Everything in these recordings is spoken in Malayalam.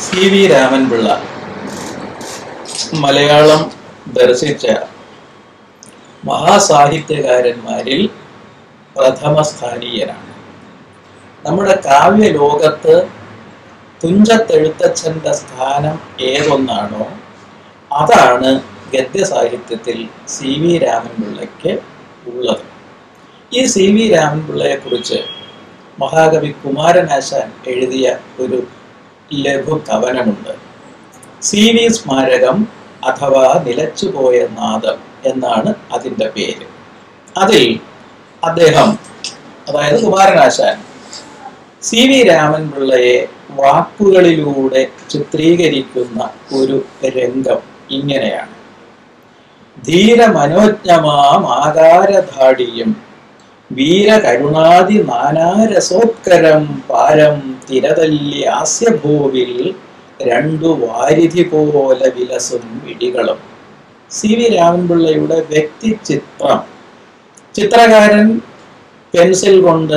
സി വി രാമൻപിള്ള മലയാളം ദർശിച്ച മഹാസാഹിത്യകാരന്മാരിൽ പ്രഥമ സ്ഥാനീയനാണ് നമ്മുടെ കാവ്യ ലോകത്ത് തുഞ്ചത്തെഴുത്തച്ഛൻ്റെ സ്ഥാനം ഏതൊന്നാണോ അതാണ് ഗദ്യസാഹിത്യത്തിൽ സി വി രാമൻപിള്ളയ്ക്ക് ഉള്ളത് ഈ സി വി രാമൻപിള്ളയെ കുറിച്ച് മഹാകവി കുമാരനാശാൻ എഴുതിയ ഒരു ലഘു കവനമുണ്ട് സി വി സ്മാരകം അഥവാ നിലച്ചുപോയ നാദം എന്നാണ് അതിൻ്റെ പേര് അതിൽ അദ്ദേഹം അതായത് കുമാരനാശാൻ സി വി രാമൻപിള്ളയെ വാക്കുകളിലൂടെ ചിത്രീകരിക്കുന്ന ഒരു രംഗം ഇങ്ങനെയാണ് ധീരമനോജ്ഞമാം ആകാരധാടിയും വീരകരുണാതി നാനാരസോത്കരം പാരം തിരതല്ലി ആസ്യഭൂവിൽ രണ്ടു വാരിധി പോലെ വിലസും ഇടികളും സി വി രാമൻപിള്ളയുടെ വ്യക്തിചിത്രം ചിത്രകാരൻ പെൻസിൽ കൊണ്ട്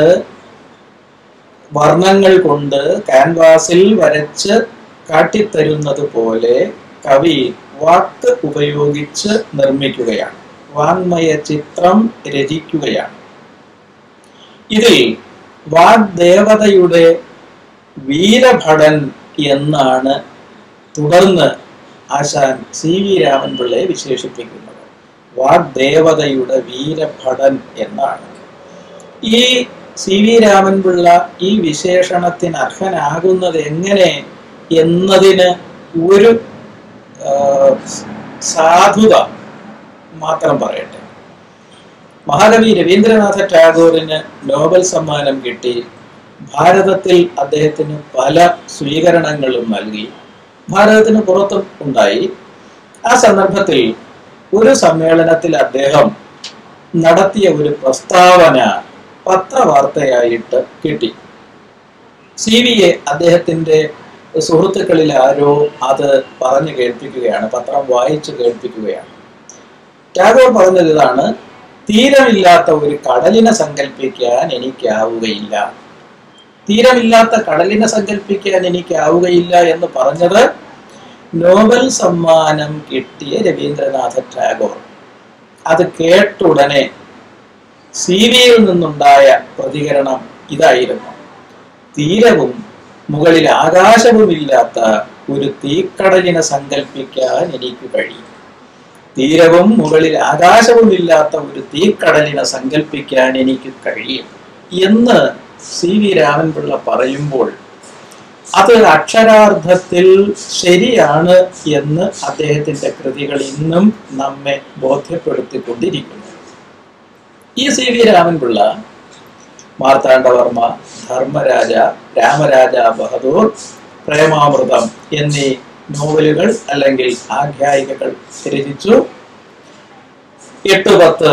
വർണ്ണങ്ങൾ കൊണ്ട് ക്യാൻവാസിൽ വരച്ച് കാട്ടിത്തരുന്നത് പോലെ കവി വാക്ക് ഉപയോഗിച്ച് നിർമ്മിക്കുകയാണ് വാങ്മയ ചിത്രം രചിക്കുകയാണ് ഇതിൽ വാഗ്ദേവതയുടെ വീരഭടൻ എന്നാണ് തുടർന്ന് ആശാൻ സി വി രാമൻപിള്ളയെ വിശേഷിപ്പിക്കുന്നത് വാഗ്ദേവതയുടെ വീരഭടൻ എന്നാണ് ഈ സി വി രാമൻപിള്ള ഈ വിശേഷണത്തിന് അർഹനാകുന്നത് എങ്ങനെ എന്നതിന് ഒരു ആ, സാധുത മാത്രം പറയട്ടെ മഹാകവി രവീന്ദ്രനാഥ ടാഗോറിന് നോബൽ സമ്മാനം കിട്ടി ഭാരതത്തിൽ അദ്ദേഹത്തിന് പല സ്വീകരണങ്ങളും നൽകി ഭാരതത്തിന് പുറത്തും ഉണ്ടായി ആ സന്ദർഭത്തിൽ ഒരു സമ്മേളനത്തിൽ അദ്ദേഹം നടത്തിയ ഒരു പ്രസ്താവന പത്രവാർത്തയായിട്ട് കിട്ടി സി വിയെ അദ്ദേഹത്തിന്റെ സുഹൃത്തുക്കളിൽ ആരോ അത് പറഞ്ഞു കേൾപ്പിക്കുകയാണ് പത്രം വായിച്ചു കേൾപ്പിക്കുകയാണ് ടാഗോർ പറഞ്ഞത് ഇതാണ് തീരമില്ലാത്ത ഒരു കടലിനെ സങ്കല്പിക്കാൻ എനിക്കാവുകയില്ല തീരമില്ലാത്ത കടലിനെ സങ്കല്പിക്കാൻ എനിക്കാവുകയില്ല എന്ന് പറഞ്ഞത് നോബൽ സമ്മാനം കിട്ടിയ രവീന്ദ്രനാഥ ടാഗോർ അത് കേട്ടുടനെ സി വിയിൽ നിന്നുണ്ടായ പ്രതികരണം ഇതായിരുന്നു തീരവും മുകളിൽ ആകാശവുമില്ലാത്ത ഒരു തീക്കടലിനെ സങ്കല്പിക്കാൻ എനിക്ക് കഴിയും തീരവും മുകളിൽ ആകാശവുമില്ലാത്ത ഒരു തീക്കടലിനെ സങ്കല്പിക്കാൻ എനിക്ക് കഴിയും എന്ന് സി വി രാമൻപിള്ള പറയുമ്പോൾ അത് അക്ഷരാർത്ഥത്തിൽ ശരിയാണ് എന്ന് അദ്ദേഹത്തിന്റെ കൃതികൾ ഇന്നും നമ്മെ ബോധ്യപ്പെടുത്തിക്കൊണ്ടിരിക്കുന്നു ഈ സി വി രാമൻപിള്ള മാർത്താണ്ഡവർമ്മ ധർമ്മരാജ രാമരാജ ബഹദൂർ പ്രേമാമൃതം എന്നീ നോവലുകൾ അല്ലെങ്കിൽ ആഖ്യായികകൾ രചിച്ചു എട്ട് പത്ത്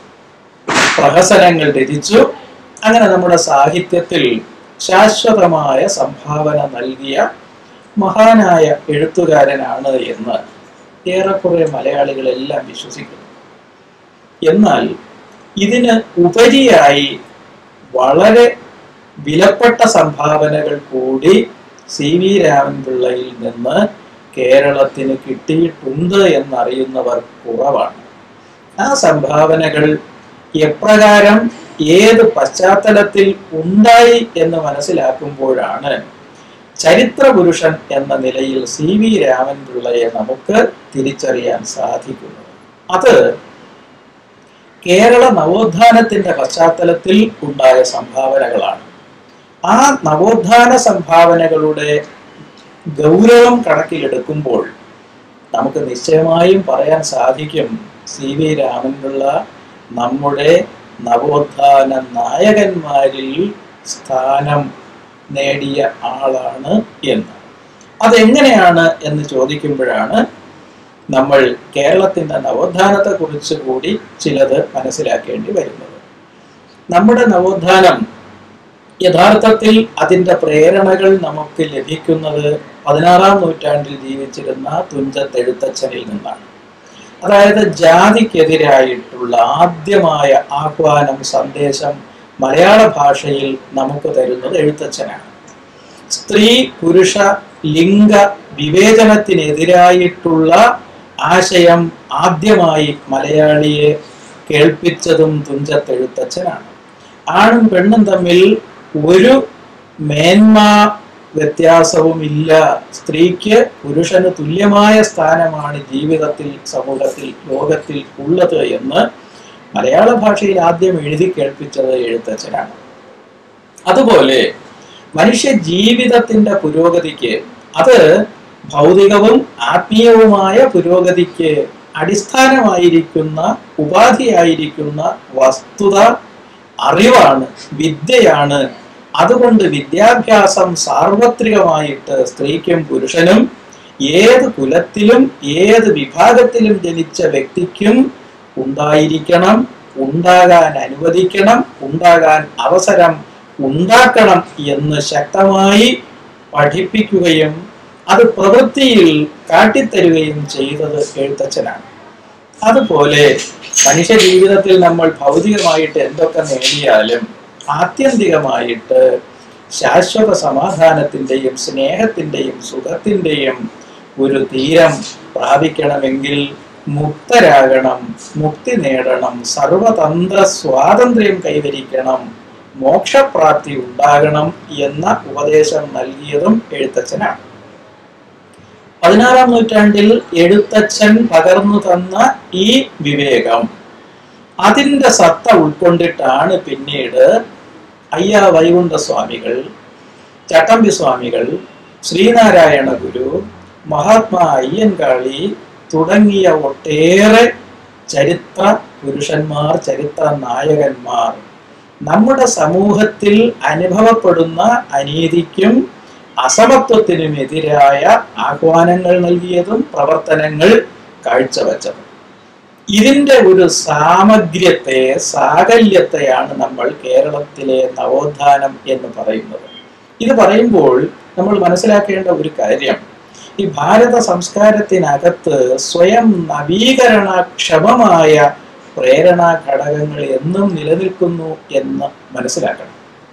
പ്രഹസനങ്ങൾ രചിച്ചു അങ്ങനെ നമ്മുടെ സാഹിത്യത്തിൽ ശാശ്വതമായ സംഭാവന നൽകിയ മഹാനായ എഴുത്തുകാരനാണ് എന്ന് ഏറെക്കുറെ മലയാളികളെല്ലാം വിശ്വസിക്കുന്നു എന്നാൽ ഇതിന് ഉപരിയായി വളരെ വിലപ്പെട്ട സംഭാവനകൾ കൂടി സി വി രാമൻപിള്ളയിൽ നിന്ന് കേരളത്തിന് കിട്ടിയിട്ടുണ്ട് എന്നറിയുന്നവർ കുറവാണ് ആ സംഭാവനകൾ എപ്രകാരം ഏത് പശ്ചാത്തലത്തിൽ ഉണ്ടായി എന്ന് മനസ്സിലാക്കുമ്പോഴാണ് ചരിത്ര പുരുഷൻ എന്ന നിലയിൽ സി വി രാമൻപിള്ളയെ നമുക്ക് തിരിച്ചറിയാൻ സാധിക്കുന്നത് അത് കേരള നവോത്ഥാനത്തിന്റെ പശ്ചാത്തലത്തിൽ ഉണ്ടായ സംഭാവനകളാണ് ആ നവോത്ഥാന സംഭാവനകളുടെ ഗൗരവം കണക്കിലെടുക്കുമ്പോൾ നമുക്ക് നിശ്ചയമായും പറയാൻ സാധിക്കും സി വി രാമൻപിള്ള നമ്മുടെ നവോത്ഥാന നായകന്മാരിൽ സ്ഥാനം നേടിയ ആളാണ് എന്ന് അതെങ്ങനെയാണ് എന്ന് ചോദിക്കുമ്പോഴാണ് നമ്മൾ കേരളത്തിന്റെ നവോത്ഥാനത്തെ കുറിച്ച് കൂടി ചിലത് മനസ്സിലാക്കേണ്ടി വരുന്നത് നമ്മുടെ നവോത്ഥാനം യഥാർത്ഥത്തിൽ അതിന്റെ പ്രേരണകൾ നമുക്ക് ലഭിക്കുന്നത് പതിനാറാം നൂറ്റാണ്ടിൽ ജീവിച്ചിരുന്ന തുഞ്ചത്തെഴുത്തച്ഛനിൽ നിന്നാണ് അതായത് ജാതിക്കെതിരായിട്ടുള്ള ആദ്യമായ ആഹ്വാനം സന്ദേശം മലയാള ഭാഷയിൽ നമുക്ക് തരുന്നത് എഴുത്തച്ഛനാണ് സ്ത്രീ പുരുഷ ലിംഗ വിവേചനത്തിനെതിരായിട്ടുള്ള ആശയം ആദ്യമായി മലയാളിയെ കേൾപ്പിച്ചതും തുഞ്ചത്തെഴുത്തച്ഛനാണ് ആണും പെണ്ണും തമ്മിൽ ഒരു മേന്മ വ്യത്യാസവും ഇല്ല സ്ത്രീക്ക് പുരുഷന് തുല്യമായ സ്ഥാനമാണ് ജീവിതത്തിൽ സമൂഹത്തിൽ ലോകത്തിൽ ഉള്ളത് എന്ന് മലയാള ഭാഷയിൽ ആദ്യം എഴുതി കേൾപ്പിച്ചത് എഴുത്തച്ഛനാണ് അതുപോലെ മനുഷ്യ ജീവിതത്തിന്റെ പുരോഗതിക്ക് അത് ഭൗതികവും ആത്മീയവുമായ പുരോഗതിക്ക് അടിസ്ഥാനമായിരിക്കുന്ന ഉപാധിയായിരിക്കുന്ന വസ്തുത അറിവാണ് വിദ്യയാണ് അതുകൊണ്ട് വിദ്യാഭ്യാസം സാർവത്രികമായിട്ട് സ്ത്രീക്കും പുരുഷനും ഏത് കുലത്തിലും ഏത് വിഭാഗത്തിലും ജനിച്ച വ്യക്തിക്കും ഉണ്ടായിരിക്കണം ഉണ്ടാകാൻ അനുവദിക്കണം ഉണ്ടാകാൻ അവസരം ഉണ്ടാക്കണം എന്ന് ശക്തമായി പഠിപ്പിക്കുകയും അത് പ്രവൃത്തിയിൽ കാട്ടിത്തരുകയും ചെയ്തത് എഴുത്തച്ഛനാണ് അതുപോലെ മനുഷ്യ ജീവിതത്തിൽ നമ്മൾ ഭൗതികമായിട്ട് എന്തൊക്കെ നേടിയാലും ആത്യന്തികമായിട്ട് ശാശ്വത സമാധാനത്തിന്റെയും സ്നേഹത്തിന്റെയും സുഖത്തിന്റെയും ഒരു തീരം പ്രാപിക്കണമെങ്കിൽ മുക്തരാകണം മുക്തി നേടണം സർവതന്ത്ര സ്വാതന്ത്ര്യം കൈവരിക്കണം മോക്ഷപ്രാപ്തി ഉണ്ടാകണം എന്ന ഉപദേശം നൽകിയതും എഴുത്തച്ഛനാണ് പതിനാറാം നൂറ്റാണ്ടിൽ എഴുത്തച്ഛൻ പകർന്നു തന്ന ഈ വിവേകം അതിന്റെ സത്ത ഉൾക്കൊണ്ടിട്ടാണ് പിന്നീട് അയ്യ വൈകുണ്ഠ സ്വാമികൾ ചട്ടമ്പി സ്വാമികൾ ശ്രീനാരായണ ഗുരു മഹാത്മാ അയ്യൻകാളി തുടങ്ങിയ ഒട്ടേറെ ചരിത്ര പുരുഷന്മാർ ചരിത്ര നായകന്മാർ നമ്മുടെ സമൂഹത്തിൽ അനുഭവപ്പെടുന്ന അനീതിക്കും അസമത്വത്തിനും എതിരായ ആഹ്വാനങ്ങൾ നൽകിയതും പ്രവർത്തനങ്ങൾ കാഴ്ചവെച്ചതും ഇതിന്റെ ഒരു സാമഗ്ര്യത്തെ സാകല്യത്തെയാണ് നമ്മൾ കേരളത്തിലെ നവോത്ഥാനം എന്ന് പറയുന്നത് ഇത് പറയുമ്പോൾ നമ്മൾ മനസ്സിലാക്കേണ്ട ഒരു കാര്യം ഈ ഭാരത സംസ്കാരത്തിനകത്ത് സ്വയം നവീകരണക്ഷമമായ പ്രേരണാ ഘടകങ്ങൾ എന്നും നിലനിൽക്കുന്നു എന്ന് മനസ്സിലാക്കണം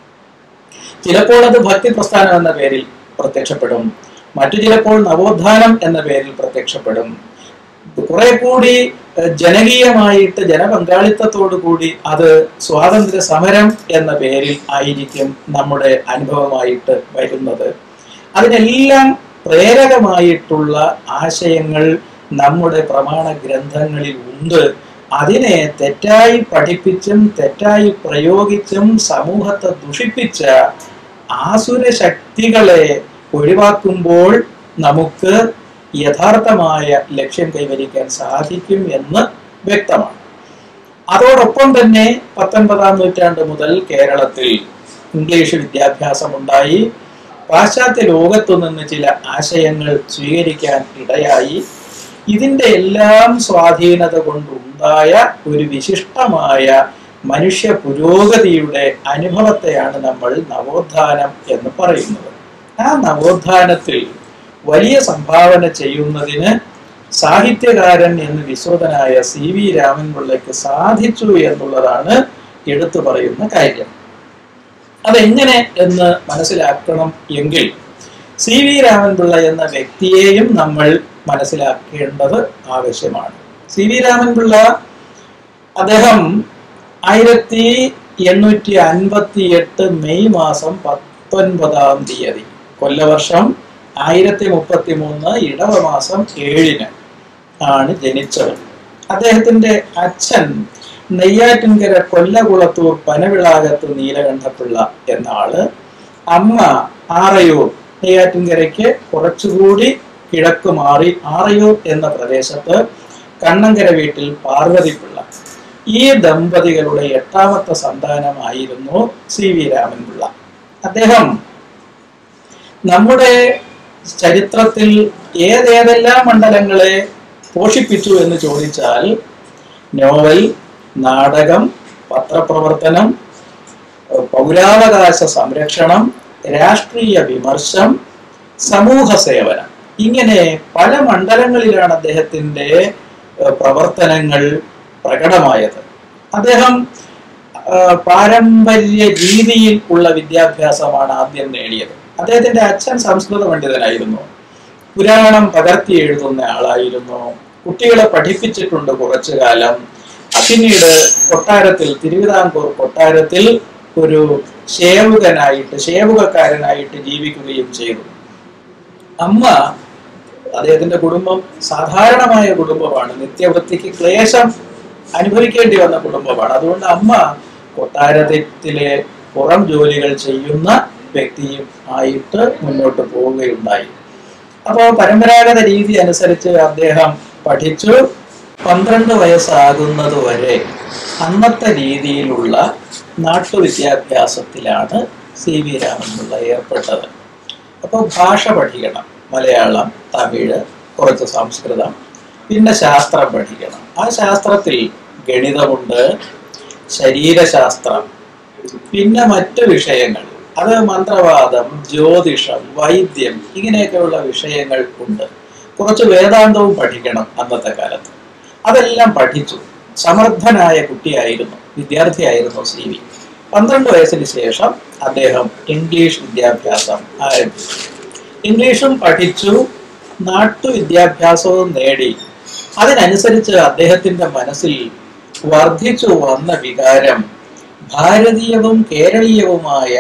ചിലപ്പോൾ അത് ഭക്തി പ്രസ്ഥാനം എന്ന പേരിൽ പ്രത്യക്ഷപ്പെടും മറ്റു ചിലപ്പോൾ നവോത്ഥാനം എന്ന പേരിൽ പ്രത്യക്ഷപ്പെടും കുറെ കൂടി ഏഹ്, ജനകീയമായിട്ട് ജനപങ്കാളിത്തത്തോടു കൂടി അത് സ്വാതന്ത്ര്യ സമരം എന്ന പേരിൽ ആയിരിക്കും നമ്മുടെ അനുഭവമായിട്ട് വരുന്നത് അതിനെല്ലാം പ്രേരകമായിട്ടുള്ള ആശയങ്ങൾ നമ്മുടെ പ്രമാണ ഗ്രന്ഥങ്ങളിൽ ഉണ്ട് അതിനെ തെറ്റായി പഠിപ്പിച്ചും തെറ്റായി പ്രയോഗിച്ചും സമൂഹത്തെ ദുഷിപ്പിച്ച ആസുര ശക്തികളെ ഒഴിവാക്കുമ്പോൾ നമുക്ക് യഥാർത്ഥമായ ലക്ഷ്യം കൈവരിക്കാൻ സാധിക്കും എന്ന് വ്യക്തമാണ് അതോടൊപ്പം തന്നെ പത്തൊൻപതാം നൂറ്റാണ്ട് മുതൽ കേരളത്തിൽ ഇംഗ്ലീഷ് വിദ്യാഭ്യാസം ഉണ്ടായി പാശ്ചാത്യ ലോകത്തു നിന്ന് ചില ആശയങ്ങൾ സ്വീകരിക്കാൻ ഇടയായി ഇതിന്റെ എല്ലാം സ്വാധീനത കൊണ്ടുണ്ടായ ഒരു വിശിഷ്ടമായ മനുഷ്യ പുരോഗതിയുടെ അനുഭവത്തെയാണ് നമ്മൾ നവോത്ഥാനം എന്ന് പറയുന്നത് ആ നവോത്ഥാനത്തിൽ വലിയ സംഭാവന ചെയ്യുന്നതിന് സാഹിത്യകാരൻ എന്ന് വിശ്രുതനായ സി വി രാമൻപിള്ളയ്ക്ക് സാധിച്ചു എന്നുള്ളതാണ് എടുത്തു പറയുന്ന കാര്യം അതെങ്ങനെ എന്ന് മനസ്സിലാക്കണം എങ്കിൽ സി വി രാമൻപിള്ള എന്ന വ്യക്തിയെയും നമ്മൾ മനസ്സിലാക്കേണ്ടത് ആവശ്യമാണ് സി വി രാമൻപിള്ള അദ്ദേഹം ആയിരത്തി എണ്ണൂറ്റി അൻപത്തി എട്ട് മെയ് മാസം പത്തൊൻപതാം തീയതി കൊല്ലവർഷം ആയിരത്തി മുപ്പത്തി മൂന്ന് ഇടവ മാസം ഏഴിന് ആണ് ജനിച്ചത് അദ്ദേഹത്തിന്റെ അച്ഛൻ നെയ്യാറ്റിൻകര കൊല്ലകുളത്തൂർ പനവിളാകത്ത് നീലകണ്ഠപിള്ള എന്ന ആള് അമ്മ ആറയൂർ നെയ്യാറ്റിൻകരയ്ക്ക് കുറച്ചുകൂടി കിഴക്ക് മാറി ആറയൂർ എന്ന പ്രദേശത്ത് കണ്ണങ്കര വീട്ടിൽ പാർവതിപ്പിള്ള ഈ ദമ്പതികളുടെ എട്ടാമത്തെ സന്താനമായിരുന്നു സി വി രാമൻപിള്ള അദ്ദേഹം നമ്മുടെ ചരിത്രത്തിൽ ഏതേതെല്ലാം മണ്ഡലങ്ങളെ പോഷിപ്പിച്ചു എന്ന് ചോദിച്ചാൽ നോവൽ നാടകം പത്രപ്രവർത്തനം പൗരാവകാശ സംരക്ഷണം രാഷ്ട്രീയ വിമർശം സമൂഹ സേവനം ഇങ്ങനെ പല മണ്ഡലങ്ങളിലാണ് അദ്ദേഹത്തിന്റെ ഏഹ്, പ്രവർത്തനങ്ങൾ പ്രകടമായത് അദ്ദേഹം ആ, പാരമ്പര്യ രീതിയിൽ ഉള്ള വിദ്യാഭ്യാസമാണ് ആദ്യം നേടിയത് അദ്ദേഹത്തിന്റെ അച്ഛൻ സംസ്കൃത പണ്ഡിതനായിരുന്നു പുരാണം പകർത്തി എഴുതുന്ന ആളായിരുന്നു കുട്ടികളെ പഠിപ്പിച്ചിട്ടുണ്ട് കുറച്ചു കാലം പിന്നീട് കൊട്ടാരത്തിൽ തിരുവിതാംകൂർ കൊട്ടാരത്തിൽ ഒരു സേവകനായിട്ട് സേവകക്കാരനായിട്ട് ജീവിക്കുകയും ചെയ്തു അമ്മ അദ്ദേഹത്തിന്റെ കുടുംബം സാധാരണമായ കുടുംബമാണ് നിത്യവൃത്തിക്ക് ക്ലേശം അനുഭവിക്കേണ്ടി വന്ന കുടുംബമാണ് അതുകൊണ്ട് അമ്മ കൊട്ടാരത്തിലെ പുറം ജോലികൾ ചെയ്യുന്ന വ്യക്തിയും ആയിട്ട് മുന്നോട്ട് പോവുകയുണ്ടായി അപ്പോൾ പരമ്പരാഗത രീതി അനുസരിച്ച് അദ്ദേഹം പഠിച്ചു പന്ത്രണ്ട് വയസ്സാകുന്നത് വരെ അന്നത്തെ രീതിയിലുള്ള നാട്ടുവിദ്യാഭ്യാസത്തിലാണ് സി വി രാമൻപിള്ള ഏർപ്പെട്ടത് അപ്പോൾ ഭാഷ പഠിക്കണം മലയാളം തമിഴ് കുറച്ച് സംസ്കൃതം പിന്നെ ശാസ്ത്രം പഠിക്കണം ആ ശാസ്ത്രത്തിൽ ഗണിതമുണ്ട് ശരീരശാസ്ത്രം പിന്നെ മറ്റു വിഷയങ്ങൾ അത് മന്ത്രവാദം ജ്യോതിഷം വൈദ്യം ഇങ്ങനെയൊക്കെയുള്ള വിഷയങ്ങൾ ഉണ്ട് കുറച്ച് വേദാന്തവും പഠിക്കണം അന്നത്തെ കാലത്ത് അതെല്ലാം പഠിച്ചു സമർത്ഥനായ കുട്ടിയായിരുന്നു വിദ്യാർത്ഥിയായിരുന്നു സി വി പന്ത്രണ്ട് വയസ്സിന് ശേഷം അദ്ദേഹം ഇംഗ്ലീഷ് വിദ്യാഭ്യാസം ആരംഭിച്ചു ഇംഗ്ലീഷും പഠിച്ചു നാട്ടുവിദ്യാഭ്യാസവും നേടി അതിനനുസരിച്ച് അദ്ദേഹത്തിന്റെ മനസ്സിൽ വർദ്ധിച്ചു വന്ന വികാരം ഭാരതീയവും കേരളീയവുമായ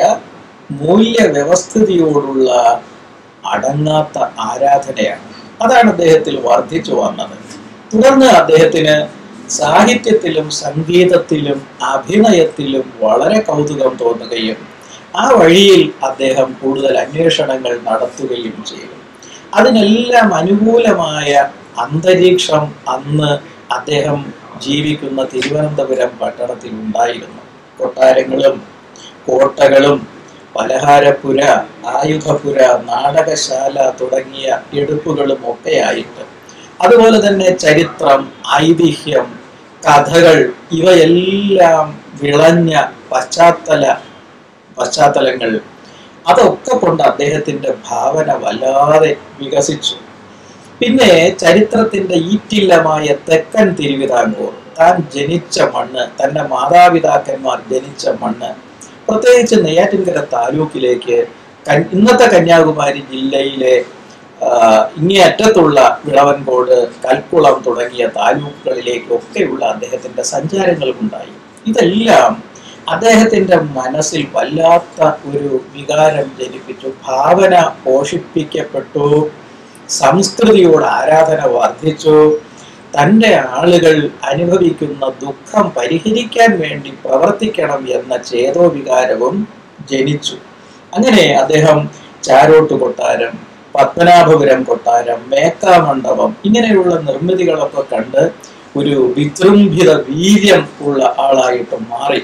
മൂല്യവ്യവസ്ഥിതിയോടുള്ള അടങ്ങാത്ത ആരാധനയാണ് അതാണ് അദ്ദേഹത്തിൽ വർദ്ധിച്ചു വന്നത് തുടർന്ന് അദ്ദേഹത്തിന് സാഹിത്യത്തിലും സംഗീതത്തിലും അഭിനയത്തിലും വളരെ കൗതുകം തോന്നുകയും ആ വഴിയിൽ അദ്ദേഹം കൂടുതൽ അന്വേഷണങ്ങൾ നടത്തുകയും ചെയ്തു അതിനെല്ലാം അനുകൂലമായ അന്തരീക്ഷം അന്ന് അദ്ദേഹം ജീവിക്കുന്ന തിരുവനന്തപുരം പട്ടണത്തിൽ ഉണ്ടായിരുന്നു കൊട്ടാരങ്ങളും കോട്ടകളും പലഹാരപ്പുര ആയുധപുര നാടകശാല തുടങ്ങിയ എടുപ്പുകളും ഒക്കെയായിട്ട് അതുപോലെ തന്നെ ചരിത്രം ഐതിഹ്യം കഥകൾ ഇവയെല്ലാം വിളഞ്ഞ പശ്ചാത്തല പശ്ചാത്തലങ്ങൾ അതൊക്കെ കൊണ്ട് അദ്ദേഹത്തിന്റെ ഭാവന വല്ലാതെ വികസിച്ചു പിന്നെ ചരിത്രത്തിന്റെ ഈറ്റില്ലമായ തെക്കൻ തിരുവിതാംകൂർ താൻ ജനിച്ച മണ്ണ് തന്റെ മാതാപിതാക്കന്മാർ ജനിച്ച മണ്ണ് പ്രത്യേകിച്ച് നെയ്യാറ്റിൻകര താലൂക്കിലേക്ക് കൻ- ഇന്നത്തെ കന്യാകുമാരി ജില്ലയിലെ ആ, ഇങ്ങേ അറ്റത്തുള്ള വിളവൻകോട് കൽക്കുളം തുടങ്ങിയ താലൂക്കുകളിലേക്കൊക്കെയുള്ള അദ്ദേഹത്തിന്റെ സഞ്ചാരങ്ങളുണ്ടായി ഇതെല്ലാം അദ്ദേഹത്തിന്റെ മനസ്സിൽ വല്ലാത്ത ഒരു വികാരം ജനിപ്പിച്ചു ഭാവന പോഷിപ്പിക്കപ്പെട്ടു സംസ്കൃതിയോട് ആരാധന വർദ്ധിച്ചു തൻ്റെ ആളുകൾ അനുഭവിക്കുന്ന ദുഃഖം പരിഹരിക്കാൻ വേണ്ടി പ്രവർത്തിക്കണം എന്ന ചേതോവികാരവും ജനിച്ചു അങ്ങനെ അദ്ദേഹം ചാരോട്ട് കൊട്ടാരം പത്മനാഭപുരം കൊട്ടാരം മേക്കാമണ്ഡപം ഇങ്ങനെയുള്ള നിർമ്മിതികളൊക്കെ കണ്ട് ഒരു വിജൃംഭിത വീര്യം ഉള്ള ആളായിട്ട് മാറി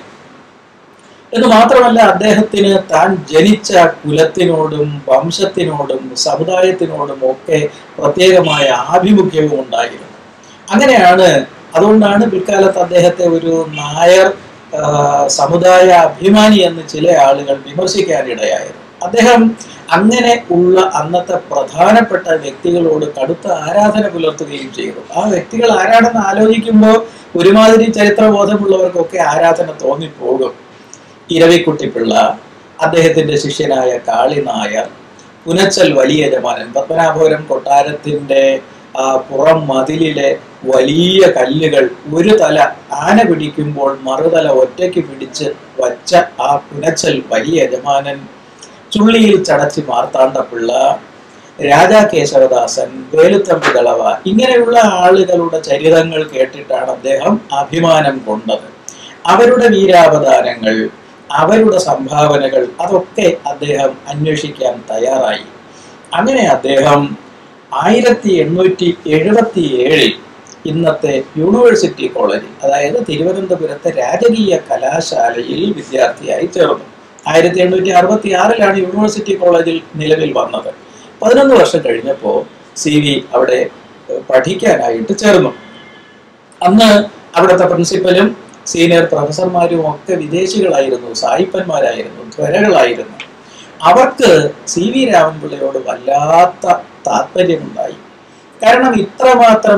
എന്ന് മാത്രമല്ല അദ്ദേഹത്തിന് താൻ ജനിച്ച കുലത്തിനോടും വംശത്തിനോടും സമുദായത്തിനോടും ഒക്കെ പ്രത്യേകമായ ആഭിമുഖ്യവും ഉണ്ടായിരുന്നു അങ്ങനെയാണ് അതുകൊണ്ടാണ് പിൽക്കാലത്ത് അദ്ദേഹത്തെ ഒരു നായർ ആ, സമുദായ അഭിമാനി എന്ന് ചില ആളുകൾ വിമർശിക്കാനിടയായത് അദ്ദേഹം അങ്ങനെ ഉള്ള അന്നത്തെ പ്രധാനപ്പെട്ട വ്യക്തികളോട് കടുത്ത ആരാധന പുലർത്തുകയും ചെയ്തു ആ വ്യക്തികൾ ആരാണെന്ന് ആലോചിക്കുമ്പോൾ ഒരുമാതിരി ചരിത്രബോധമുള്ളവർക്കൊക്കെ ആരാധന തോന്നിപ്പോകും ഇരവിക്കുട്ടിപ്പിള്ള അദ്ദേഹത്തിന്റെ ശിഷ്യനായ കാളി നായർ പുനച്ചൽ വലിയ യജമാനൻ പത്മനാഭപുരം കൊട്ടാരത്തിന്റെ ആ പുറം മതിലിലെ വലിയ കല്ലുകൾ ഒരു തല ആന പിടിക്കുമ്പോൾ മറുതല ഒറ്റയ്ക്ക് പിടിച്ച് വച്ച ആ പുനച്ചൽ വലിയ യജമാനൻ ചുള്ളിയിൽ ചടച്ചി മാർത്താണ്ഡപിള്ള രാജാ കേശവദാസൻ വേലുത്തമ്പി ദളവ ഇങ്ങനെയുള്ള ആളുകളുടെ ചരിതങ്ങൾ കേട്ടിട്ടാണ് അദ്ദേഹം അഭിമാനം കൊണ്ടത് അവരുടെ വീരാവതാരങ്ങൾ അവരുടെ സംഭാവനകൾ അതൊക്കെ അദ്ദേഹം അന്വേഷിക്കാൻ തയ്യാറായി അങ്ങനെ അദ്ദേഹം ആയിരത്തി എണ്ണൂറ്റി എഴുപത്തി ഏഴിൽ ഇന്നത്തെ യൂണിവേഴ്സിറ്റി കോളേജിൽ അതായത് തിരുവനന്തപുരത്തെ രാജകീയ കലാശാലയിൽ വിദ്യാർത്ഥിയായി ചേർന്നു ആയിരത്തി എണ്ണൂറ്റി അറുപത്തി ആറിലാണ് യൂണിവേഴ്സിറ്റി കോളേജിൽ നിലവിൽ വന്നത് പതിനൊന്ന് വർഷം കഴിഞ്ഞപ്പോൾ സി വി അവിടെ ഏഹ്, പഠിക്കാനായിട്ട് ചേർന്നു അന്ന് അവിടുത്തെ പ്രിൻസിപ്പലും സീനിയർ പ്രൊഫസർമാരും ഒക്കെ വിദേശികളായിരുന്നു സായിപ്പന്മാരായിരുന്നു ധ്വരകളായിരുന്നു അവർക്ക് സി വി രാമൻപിള്ളയോട് വല്ലാത്ത താല്പര്യമുണ്ടായി കാരണം ഇത്രമാത്രം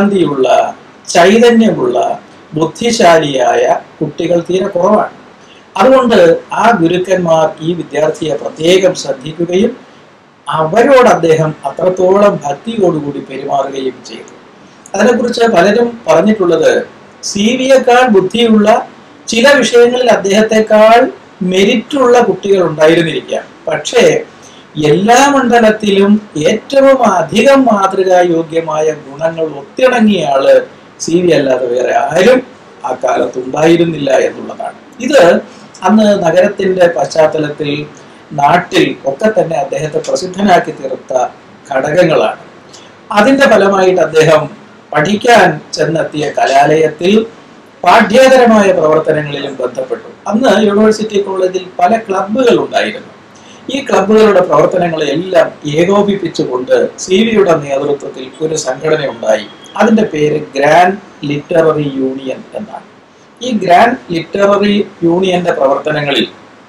ശുഷ്കാന്തിയുള്ള ചൈതന്യമുള്ള ബുദ്ധിശാലിയായ കുട്ടികൾ തീരെ കുറവാണ് അതുകൊണ്ട് ആ ഗുരുക്കന്മാർ ഈ വിദ്യാർത്ഥിയെ പ്രത്യേകം ശ്രദ്ധിക്കുകയും അവരോട് അദ്ദേഹം അത്രത്തോളം ഭക്തിയോടുകൂടി പെരുമാറുകയും ചെയ്തു അതിനെക്കുറിച്ച് പലരും പറഞ്ഞിട്ടുള്ളത് സി വിയേക്കാൾ ബുദ്ധിയുള്ള ചില വിഷയങ്ങളിൽ അദ്ദേഹത്തെക്കാൾ മെരിറ്റുള്ള കുട്ടികൾ ഉണ്ടായിരുന്നിരിക്കാം പക്ഷേ എല്ലാ മണ്ഡലത്തിലും ഏറ്റവും അധികം മാതൃകായോഗ്യമായ ഗുണങ്ങൾ ഒത്തിണങ്ങിയ ആള് സി വി അല്ലാതെ വേറെ ആരും ആ കാലത്ത് ഉണ്ടായിരുന്നില്ല എന്നുള്ളതാണ് ഇത് അന്ന് നഗരത്തിന്റെ പശ്ചാത്തലത്തിൽ നാട്ടിൽ ഒക്കെ തന്നെ അദ്ദേഹത്തെ പ്രസിദ്ധനാക്കി തീർത്ത ഘടകങ്ങളാണ് അതിന്റെ ഫലമായിട്ട് അദ്ദേഹം പഠിക്കാൻ ചെന്നെത്തിയ കലാലയത്തിൽ പാഠ്യേതരമായ പ്രവർത്തനങ്ങളിലും ബന്ധപ്പെട്ടു അന്ന് യൂണിവേഴ്സിറ്റി കോളേജിൽ പല ക്ലബ്ബുകൾ ഉണ്ടായിരുന്നു ഈ ക്ലബ്ബുകളുടെ പ്രവർത്തനങ്ങളെ എല്ലാം ഏകോപിപ്പിച്ചുകൊണ്ട് സി വിയുടെ നേതൃത്വത്തിൽ ഒരു സംഘടന ഉണ്ടായി അതിന്റെ പേര് ഗ്രാൻഡ് ലിറ്റററി യൂണിയൻ എന്നാണ് ഈ ഗ്രാൻഡ് ലിറ്റററി യൂണിയന്റെ പ്രവർത്തനങ്ങളിൽ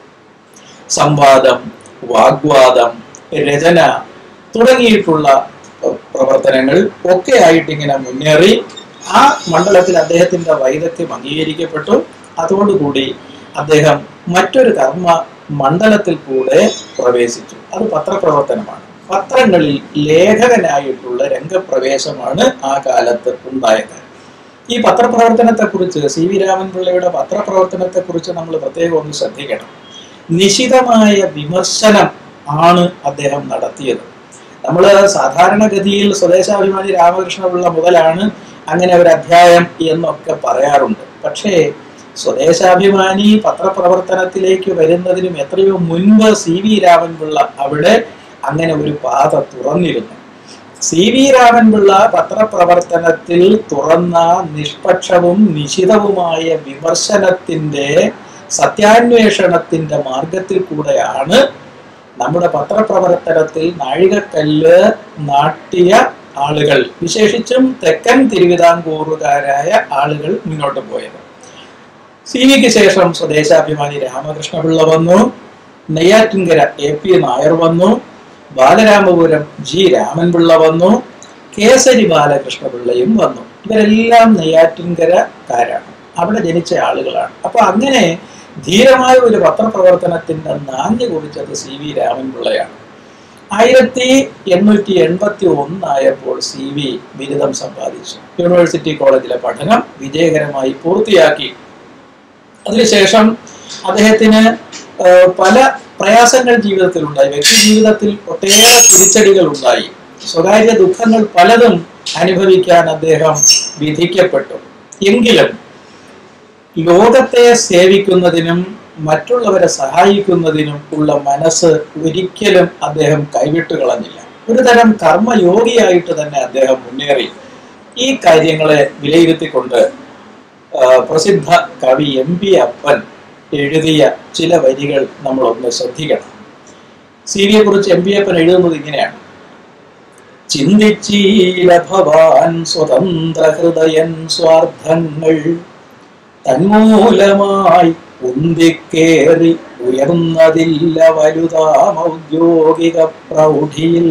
സംവാദം വാഗ്വാദം രചന തുടങ്ങിയിട്ടുള്ള പ്രവർത്തനങ്ങൾ ഒക്കെ ആയിട്ട് ഇങ്ങനെ മുന്നേറി ആ മണ്ഡലത്തിൽ അദ്ദേഹത്തിന്റെ വൈദഗ്ധ്യം അംഗീകരിക്കപ്പെട്ടു അതോടുകൂടി അദ്ദേഹം മറ്റൊരു കർമ്മ മണ്ഡലത്തിൽ കൂടെ പ്രവേശിച്ചു അത് പത്രപ്രവർത്തനമാണ് പത്രങ്ങളിൽ ലേഖകനായിട്ടുള്ള രംഗപ്രവേശമാണ് ആ കാലത്ത് ഉണ്ടായത് ഈ പത്രപ്രവർത്തനത്തെക്കുറിച്ച് സി വി രാമൻപിള്ളയുടെ പത്രപ്രവർത്തനത്തെക്കുറിച്ച് നമ്മൾ പ്രത്യേകം ഒന്ന് ശ്രദ്ധിക്കണം നിശിതമായ വിമർശനം ആണ് അദ്ദേഹം നടത്തിയത് നമ്മൾ സാധാരണഗതിയിൽ സ്വദേശാഭിമാനി രാമകൃഷ്ണപിള്ള മുതലാണ് അങ്ങനെ ഒരു അധ്യായം എന്നൊക്കെ പറയാറുണ്ട് പക്ഷേ സ്വദേശാഭിമാനി പത്രപ്രവർത്തനത്തിലേക്ക് വരുന്നതിനും എത്രയോ മുൻപ് സി വി രാമൻപിള്ള അവിടെ അങ്ങനെ ഒരു പാത തുറന്നിരുന്നു സി വി രാമൻപിള്ള പത്രപ്രവർത്തനത്തിൽ തുറന്ന നിഷ്പക്ഷവും നിശിതവുമായ വിമർശനത്തിന്റെ സത്യാന്വേഷണത്തിന്റെ മാർഗത്തിൽ കൂടെയാണ് നമ്മുടെ പത്രപ്രവർത്തനത്തിൽ നാഴികക്കല്ല് നാട്ടിയ ആളുകൾ വിശേഷിച്ചും തെക്കൻ തിരുവിതാംകൂറുകാരായ ആളുകൾ മുന്നോട്ട് പോയത് സി വിക്ക് ശേഷം സ്വദേശാഭിമാനി രാമകൃഷ്ണപിള്ള വന്നു നെയ്യാറ്റിൻകര എ പി നായർ വന്നു ബാലരാമപുരം ജി രാമൻപിള്ള വന്നു കേസരി ബാലകൃഷ്ണപിള്ളയും വന്നു ഇവരെല്ലാം നെയ്യാറ്റിൻകരക്കാരാണ് അവിടെ ജനിച്ച ആളുകളാണ് അപ്പൊ അങ്ങനെ ധീരമായ ഒരു പത്രപ്രവർത്തനത്തിന്റെ നാന്ദി കുറിച്ചത് സി വി രാമൻപിള്ളയാണ് ആയിരത്തി എണ്ണൂറ്റി എൺപത്തി ഒന്നായപ്പോൾ സി വി ബിരുദം സമ്പാദിച്ചു യൂണിവേഴ്സിറ്റി കോളേജിലെ പഠനം വിജയകരമായി പൂർത്തിയാക്കി അതിനുശേഷം അദ്ദേഹത്തിന് പല പ്രയാസങ്ങൾ ജീവിതത്തിൽ ഉണ്ടായി വ്യക്തി ജീവിതത്തിൽ ഒട്ടേറെ തിരിച്ചടികൾ ഉണ്ടായി സ്വകാര്യ ദുഃഖങ്ങൾ പലതും അനുഭവിക്കാൻ അദ്ദേഹം വിധിക്കപ്പെട്ടു എങ്കിലും ലോകത്തെ സേവിക്കുന്നതിനും മറ്റുള്ളവരെ സഹായിക്കുന്നതിനും ഉള്ള മനസ്സ് ഒരിക്കലും അദ്ദേഹം കൈവിട്ടു കളഞ്ഞില്ല ഒരു തരം കർമ്മയോഗിയായിട്ട് തന്നെ അദ്ദേഹം മുന്നേറി ഈ കാര്യങ്ങളെ വിലയിരുത്തിക്കൊണ്ട് പ്രസിദ്ധ കവി എം പി അപ്പൻ എഴുതിയ ചില വരികൾ നമ്മളൊന്ന് ശ്രദ്ധിക്കണം സി വിയെ കുറിച്ച് എം പി അപ്പൻ എഴുതുന്നത് ഇങ്ങനെയാണ് ചിന്തിച്ചീല ഭവാൻ സ്വതന്ത്ര ഹൃദയൻ സ്വാർത്ഥങ്ങൾ തന്മൂലമായി ഉന്തിക്കേറി ഉയർന്നതില്ല വലുതാം ഔദ്യോഗിക പ്രൗഢിയിൽ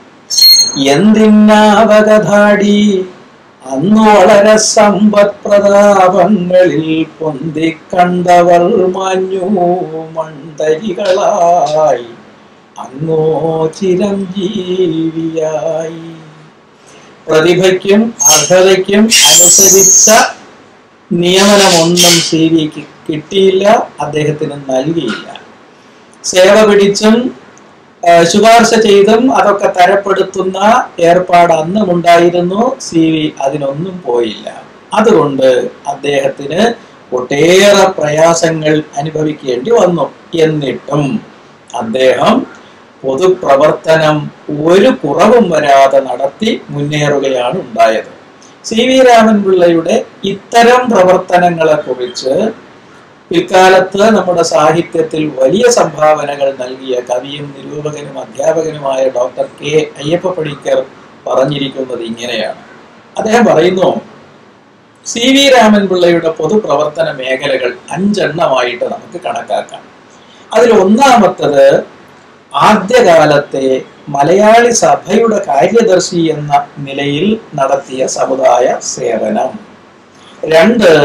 എന്തിനാവകഥാടി അന്നു വളരെ സമ്പത്പ്രതാപങ്ങളിൽ പൊന്തിക്കണ്ടവർ മാഞ്ഞു മണ്ടരികളായി അങ്ങോ ചിരഞ്ജീവിയായി പ്രതിഭയ്ക്കും അർഹതയ്ക്കും അനുസരിച്ച നിയമനമൊന്നും സി വിക്ക് കിട്ടിയില്ല അദ്ദേഹത്തിന് നൽകിയില്ല സേവ പിടിച്ചും ശുപാർശ ചെയ്തും അതൊക്കെ തരപ്പെടുത്തുന്ന ഏർപ്പാട് അന്നും ഉണ്ടായിരുന്നു സി വി അതിനൊന്നും പോയില്ല അതുകൊണ്ട് അദ്ദേഹത്തിന് ഒട്ടേറെ പ്രയാസങ്ങൾ അനുഭവിക്കേണ്ടി വന്നു എന്നിട്ടും അദ്ദേഹം പൊതുപ്രവർത്തനം ഒരു കുറവും വരാതെ നടത്തി മുന്നേറുകയാണ് ഉണ്ടായത് സി വി രാമൻപിള്ളയുടെ ഇത്തരം പ്രവർത്തനങ്ങളെ കുറിച്ച് പിൽക്കാലത്ത് നമ്മുടെ സാഹിത്യത്തിൽ വലിയ സംഭാവനകൾ നൽകിയ കവിയും നിരൂപകനും അധ്യാപകനുമായ ഡോക്ടർ കെ അയ്യപ്പ പണിക്കർ പറഞ്ഞിരിക്കുന്നത് ഇങ്ങനെയാണ് അദ്ദേഹം പറയുന്നു സി വി രാമൻപിള്ളയുടെ പൊതുപ്രവർത്തന മേഖലകൾ അഞ്ചെണ്ണമായിട്ട് നമുക്ക് കണക്കാക്കാം അതിൽ ഒന്നാമത്തത് ആദ്യകാലത്തെ മലയാളി സഭയുടെ കാര്യദർശി എന്ന നിലയിൽ നടത്തിയ സമുദായ സേവനം രണ്ട്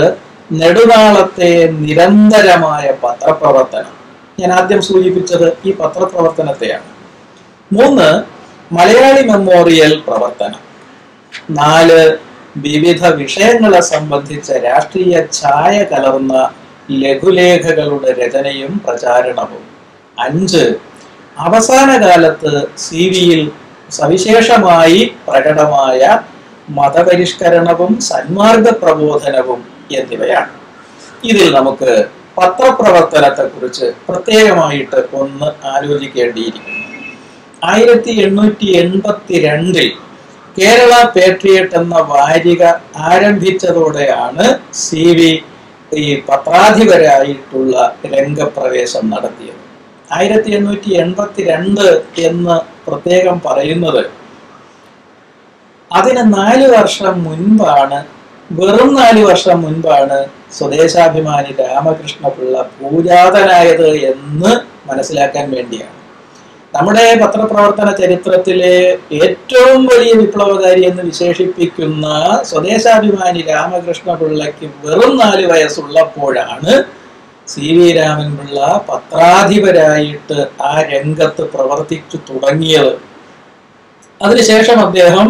നെടുനാളത്തെ നിരന്തരമായ പത്രപ്രവർത്തനം ഞാൻ ആദ്യം സൂചിപ്പിച്ചത് ഈ പത്രപ്രവർത്തനത്തെയാണ് മൂന്ന് മലയാളി മെമ്മോറിയൽ പ്രവർത്തനം നാല് വിവിധ വിഷയങ്ങളെ സംബന്ധിച്ച രാഷ്ട്രീയ ഛായ കലർന്ന ലഘുലേഖകളുടെ രചനയും പ്രചാരണവും അഞ്ച് അവസാന കാലത്ത് സി വിയിൽ സവിശേഷമായി പ്രകടമായ മതപരിഷ്കരണവും സന്മാർഗ പ്രബോധനവും എന്നിവയാണ് ഇതിൽ നമുക്ക് പത്രപ്രവർത്തനത്തെ കുറിച്ച് പ്രത്യേകമായിട്ട് ഒന്ന് ആലോചിക്കേണ്ടിയിരിക്കുന്നു ആയിരത്തി എണ്ണൂറ്റി എൺപത്തി രണ്ടിൽ കേരള പേട്രിയറ്റ് എന്ന വാരിക ആരംഭിച്ചതോടെയാണ് സി വി ഈ പത്രാധിപരായിട്ടുള്ള രംഗപ്രവേശം നടത്തിയത് ആയിരത്തി എണ്ണൂറ്റി എൺപത്തി രണ്ട് എന്ന് പ്രത്യേകം പറയുന്നത് അതിന് നാല് വർഷം മുൻപാണ് വെറും നാല് വർഷം മുൻപാണ് സ്വദേശാഭിമാനി രാമകൃഷ്ണപിള്ള പൂജാതനായത് എന്ന് മനസ്സിലാക്കാൻ വേണ്ടിയാണ് നമ്മുടെ പത്രപ്രവർത്തന ചരിത്രത്തിലെ ഏറ്റവും വലിയ വിപ്ലവകാരി എന്ന് വിശേഷിപ്പിക്കുന്ന സ്വദേശാഭിമാനി രാമകൃഷ്ണപിള്ളയ്ക്ക് വെറും നാല് വയസ്സുള്ളപ്പോഴാണ് സി വി രാമൻപിള്ള പത്രാധിപരായിട്ട് ആ രംഗത്ത് പ്രവർത്തിച്ചു തുടങ്ങിയത് അതിനുശേഷം അദ്ദേഹം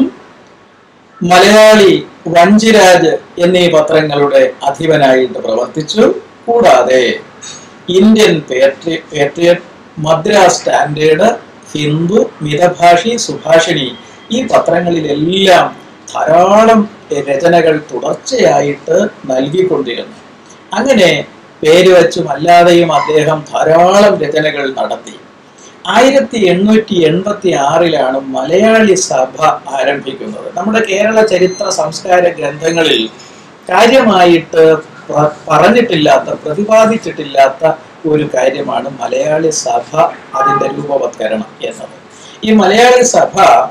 മലയാളി വഞ്ചിരാജ് എന്നീ പത്രങ്ങളുടെ അധിപനായിട്ട് പ്രവർത്തിച്ചു കൂടാതെ ഇന്ത്യൻ പേട്രി പേട്രിയറ്റ് മദ്രാസ് സ്റ്റാൻഡേർഡ് ഹിന്ദു മിതഭാഷി സുഭാഷിണി ഈ പത്രങ്ങളിലെല്ലാം ധാരാളം രചനകൾ തുടർച്ചയായിട്ട് നൽകിക്കൊണ്ടിരുന്നു അങ്ങനെ പേര് വച്ചും അല്ലാതെയും അദ്ദേഹം ധാരാളം രചനകൾ നടത്തി ആയിരത്തി എണ്ണൂറ്റി എൺപത്തി ആറിലാണ് മലയാളി സഭ ആരംഭിക്കുന്നത് നമ്മുടെ കേരള ചരിത്ര സംസ്കാര ഗ്രന്ഥങ്ങളിൽ കാര്യമായിട്ട് പ്ര- പറഞ്ഞിട്ടില്ലാത്ത പ്രതിപാദിച്ചിട്ടില്ലാത്ത ഒരു കാര്യമാണ് മലയാളി സഭ അതിന്റെ രൂപവത്കരണം എന്നത് ഈ മലയാളി സഭ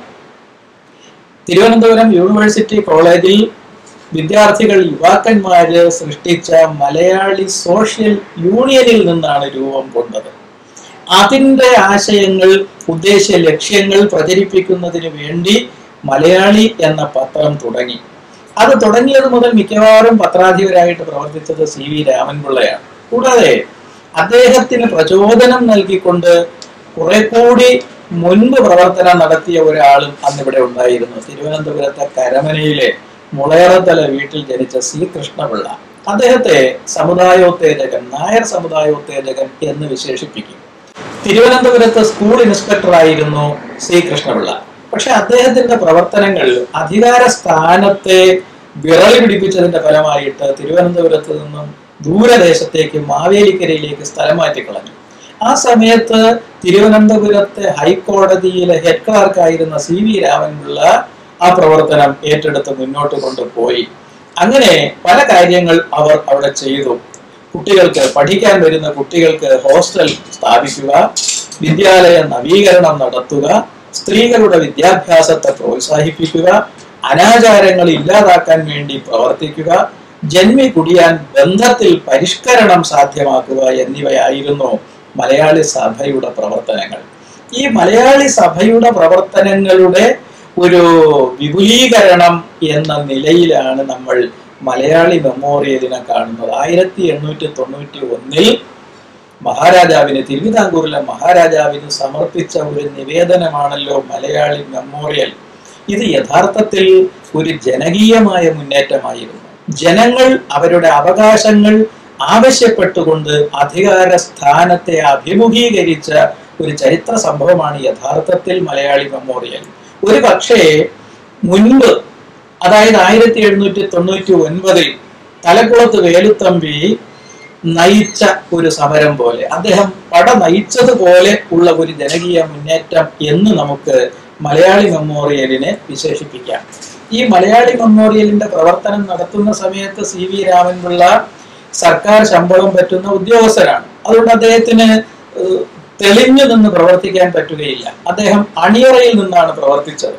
തിരുവനന്തപുരം യൂണിവേഴ്സിറ്റി കോളേജിൽ വിദ്യാർത്ഥികൾ യുവാക്കന്മാര് സൃഷ്ടിച്ച മലയാളി സോഷ്യൽ യൂണിയനിൽ നിന്നാണ് രൂപം കൊണ്ടത് അതിന്റെ ആശയങ്ങൾ ഉദ്ദേശ ലക്ഷ്യങ്ങൾ പ്രചരിപ്പിക്കുന്നതിന് വേണ്ടി മലയാളി എന്ന പത്രം തുടങ്ങി അത് തുടങ്ങിയത് മുതൽ മിക്കവാറും പത്രാധിപരായിട്ട് പ്രവർത്തിച്ചത് സി വി രാമൻപിള്ളയാണ് കൂടാതെ അദ്ദേഹത്തിന് പ്രചോദനം നൽകിക്കൊണ്ട് കുറെ കൂടി മുൻപ് പ്രവർത്തനം നടത്തിയ ഒരാളും അന്നിവിടെ ഉണ്ടായിരുന്നു തിരുവനന്തപുരത്തെ കരമനയിലെ മുളയറത്തല വീട്ടിൽ ജനിച്ച സി കൃഷ്ണപിള്ള അദ്ദേഹത്തെ സമുദായോത്തേജകൻ നായർ സമുദായോത്തേജകൻ എന്ന് വിശേഷിപ്പിക്കും തിരുവനന്തപുരത്ത് സ്കൂൾ ഇൻസ്പെക്ടർ ആയിരുന്നു സി കൃഷ്ണപിള്ള പക്ഷെ അദ്ദേഹത്തിന്റെ പ്രവർത്തനങ്ങൾ അധികാര സ്ഥാനത്തെ വിറളി പിടിപ്പിച്ചതിന്റെ ഫലമായിട്ട് തിരുവനന്തപുരത്ത് നിന്നും ദൂരദേശത്തേക്ക് മാവേലിക്കരയിലേക്ക് സ്ഥലം മാറ്റിക്കളഞ്ഞു ആ സമയത്ത് തിരുവനന്തപുരത്തെ ഹൈക്കോടതിയിലെ ഹെഡ് ക്ലാർക്കായിരുന്ന സി വി രാമൻപിള്ള ആ പ്രവർത്തനം ഏറ്റെടുത്ത് മുന്നോട്ട് കൊണ്ടുപോയി അങ്ങനെ പല കാര്യങ്ങൾ അവർ അവിടെ ചെയ്തു കുട്ടികൾക്ക് പഠിക്കാൻ വരുന്ന കുട്ടികൾക്ക് ഹോസ്റ്റൽ സ്ഥാപിക്കുക വിദ്യാലയ നവീകരണം നടത്തുക സ്ത്രീകളുടെ വിദ്യാഭ്യാസത്തെ പ്രോത്സാഹിപ്പിക്കുക അനാചാരങ്ങൾ ഇല്ലാതാക്കാൻ വേണ്ടി പ്രവർത്തിക്കുക ജന്മി കുടിയാൻ ബന്ധത്തിൽ പരിഷ്കരണം സാധ്യമാക്കുക എന്നിവയായിരുന്നു മലയാളി സഭയുടെ പ്രവർത്തനങ്ങൾ ഈ മലയാളി സഭയുടെ പ്രവർത്തനങ്ങളുടെ ഒരു വിപുലീകരണം എന്ന നിലയിലാണ് നമ്മൾ മലയാളി മെമ്മോറിയലിനെ കാണുന്നത് ആയിരത്തി എണ്ണൂറ്റി തൊണ്ണൂറ്റി ഒന്നിൽ മഹാരാജാവിന് തിരുവിതാംകൂറിലെ മഹാരാജാവിന് സമർപ്പിച്ച ഒരു നിവേദനമാണല്ലോ മലയാളി മെമ്മോറിയൽ ഇത് യഥാർത്ഥത്തിൽ ഒരു ജനകീയമായ മുന്നേറ്റമായിരുന്നു ജനങ്ങൾ അവരുടെ അവകാശങ്ങൾ ആവശ്യപ്പെട്ടുകൊണ്ട് അധികാര സ്ഥാനത്തെ അഭിമുഖീകരിച്ച ഒരു ചരിത്ര സംഭവമാണ് യഥാർത്ഥത്തിൽ മലയാളി മെമ്മോറിയൽ ഒരു പക്ഷേ മുൻപ് അതായത് ആയിരത്തി എഴുന്നൂറ്റി തൊണ്ണൂറ്റി ഒൻപതിൽ തലക്കുളത്ത് വേലുത്തമ്പി നയിച്ച ഒരു സമരം പോലെ അദ്ദേഹം പട നയിച്ചതുപോലെ ഉള്ള ഒരു ജനകീയ മുന്നേറ്റം എന്ന് നമുക്ക് മലയാളി മെമ്മോറിയലിനെ വിശേഷിപ്പിക്കാം ഈ മലയാളി മെമ്മോറിയലിന്റെ പ്രവർത്തനം നടത്തുന്ന സമയത്ത് സി വി രാമൻപിള്ള സർക്കാർ ശമ്പളം പറ്റുന്ന ഉദ്യോഗസ്ഥരാണ് അതുകൊണ്ട് അദ്ദേഹത്തിന് ഏഹ്, തെളിഞ്ഞു നിന്ന് പ്രവർത്തിക്കാൻ പറ്റുകയില്ല അദ്ദേഹം അണിയറയിൽ നിന്നാണ് പ്രവർത്തിച്ചത്